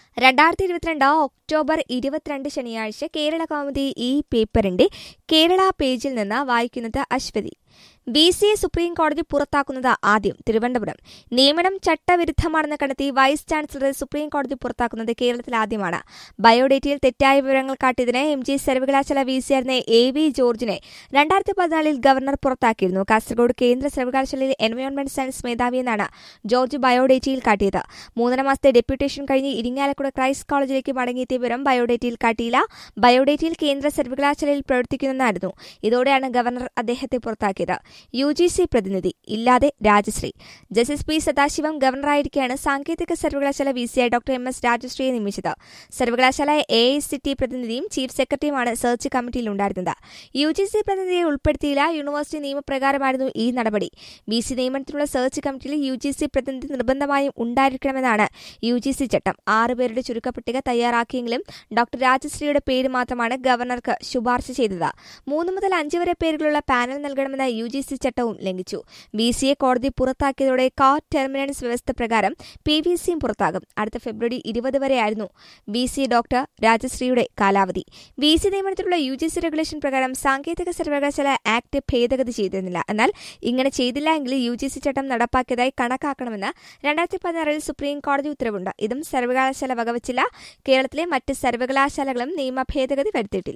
രണ്ടായിരത്തി ഇരുപത്തിരണ്ട് ഒക്ടോബർ ഇരുപത്തിരണ്ട് ശനിയാഴ്ച കേരള കൗമുദി ഈ പേപ്പറിന്റെ കേരള പേജിൽ നിന്ന് വായിക്കുന്നത് അശ്വതി ബി സിയെ സുപ്രീം കോടതി പുറത്താക്കുന്നത് ആദ്യം തിരുവനന്തപുരം നിയമനം ചട്ടവിരുദ്ധമാണെന്ന് കണ്ടെത്തി വൈസ് ചാൻസലറെ സുപ്രീം കോടതി പുറത്താക്കുന്നത് കേരളത്തിൽ ആദ്യമാണ് ബയോഡേറ്റയിൽ തെറ്റായ വിവരങ്ങൾ കാട്ടിയതിന് എം ജി സർവകലാശാല വി സി ആയിരുന്ന എ വി ജോർജിനെ രണ്ടായിരത്തി പതിനാലിൽ ഗവർണർ പുറത്താക്കിയിരുന്നു കാസർഗോഡ് കേന്ദ്ര സർവകലാശാലയിൽ എൻവയോൺമെന്റ് സയൻസ് മേധാവിയെന്നാണ് ജോർജ് ബയോഡേറ്റയിൽ കാട്ടിയത് മൂന്നര മാസത്തെ ഡെപ്യൂട്ടേഷൻ കഴിഞ്ഞ് ഇരിങ്ങാലക്കുട ക്രൈസ്റ്റ് കോളേജിലേക്ക് മടങ്ങിയെത്തിയ വിവരം ബയോഡേറ്റയിൽ കാട്ടിയില്ല ബയോഡേറ്റയിൽ കേന്ദ്ര സർവകലാശാലയിൽ പ്രവർത്തിക്കുന്നെന്നായിരുന്നു ഇതോടെയാണ് ഗവർണർ അദ്ദേഹത്തെ പുറത്താക്കിയത് യു ജി സി പ്രതിനിധി ഇല്ലാതെ രാജശ്രീ ജസ്റ്റിസ് പി സദാശിവം ഗവർണറായിരിക്കെയാണ് സാങ്കേതിക സർവകലാശാല വി സിയായി ഡോക്ടർ എം എസ് രാജശ്രീയെ നിയമിച്ചത് സർവകലാശാല എ ഐ സി ടി പ്രതിനിധിയും ചീഫ് സെക്രട്ടറിയുമാണ് സെർച്ച് കമ്മിറ്റിയിൽ ഉണ്ടായിരുന്നത് യു ജി സി പ്രതിനിധിയെ ഉൾപ്പെടുത്തിയില്ല യൂണിവേഴ്സിറ്റി നിയമപ്രകാരമായിരുന്നു ഈ നടപടി ബി സി നിയമനത്തിനുള്ള സെർച്ച് കമ്മിറ്റിയിൽ യു ജി സി പ്രതിനിധി നിർബന്ധമായും ഉണ്ടായിരിക്കണമെന്നാണ് യു ജി സി ചട്ടം ആറുപേരുടെ ചുരുക്കപ്പട്ടിക തയ്യാറാക്കിയെങ്കിലും ഡോക്ടർ രാജശ്രീയുടെ പേര് മാത്രമാണ് ഗവർണർക്ക് ശുപാർശ ചെയ്തത് മൂന്ന് മുതൽ അഞ്ച് വരെ പേരുകളുള്ള പാനൽ നൽകണമെന്ന യു ജി സി ചട്ടവും ലംഘിച്ചു ബി സിയെ കോടതി പുറത്താക്കിയതോടെ കാർ ടെർമിനൻസ് വ്യവസ്ഥ പ്രകാരം പി വി സിയും പുറത്താകും അടുത്ത ഫെബ്രുവരി ഇരുപത് വരെയായിരുന്നു ബി സി ഡോക്ടർ രാജശ്രീയുടെ കാലാവധി ബി സി നിയമനത്തിലുള്ള യു ജി സി റെഗുലേഷൻ പ്രകാരം സാങ്കേതിക സർവകലാശാല ആക്ട് ഭേദഗതി ചെയ്തിരുന്നില്ല എന്നാൽ ഇങ്ങനെ ചെയ്തില്ല എങ്കിൽ യു ജി സി ചട്ടം നടപ്പാക്കിയതായി കണക്കാക്കണമെന്ന് രണ്ടായിരത്തി പതിനാറിൽ സുപ്രീം കോടതി ഉത്തരവുണ്ട് ഇതും സർവകലാശാല വകവച്ചില്ല കേരളത്തിലെ മറ്റ് സർവകലാശാലകളും നിയമ ഭേദഗതി വരുത്തിയിട്ടില്ല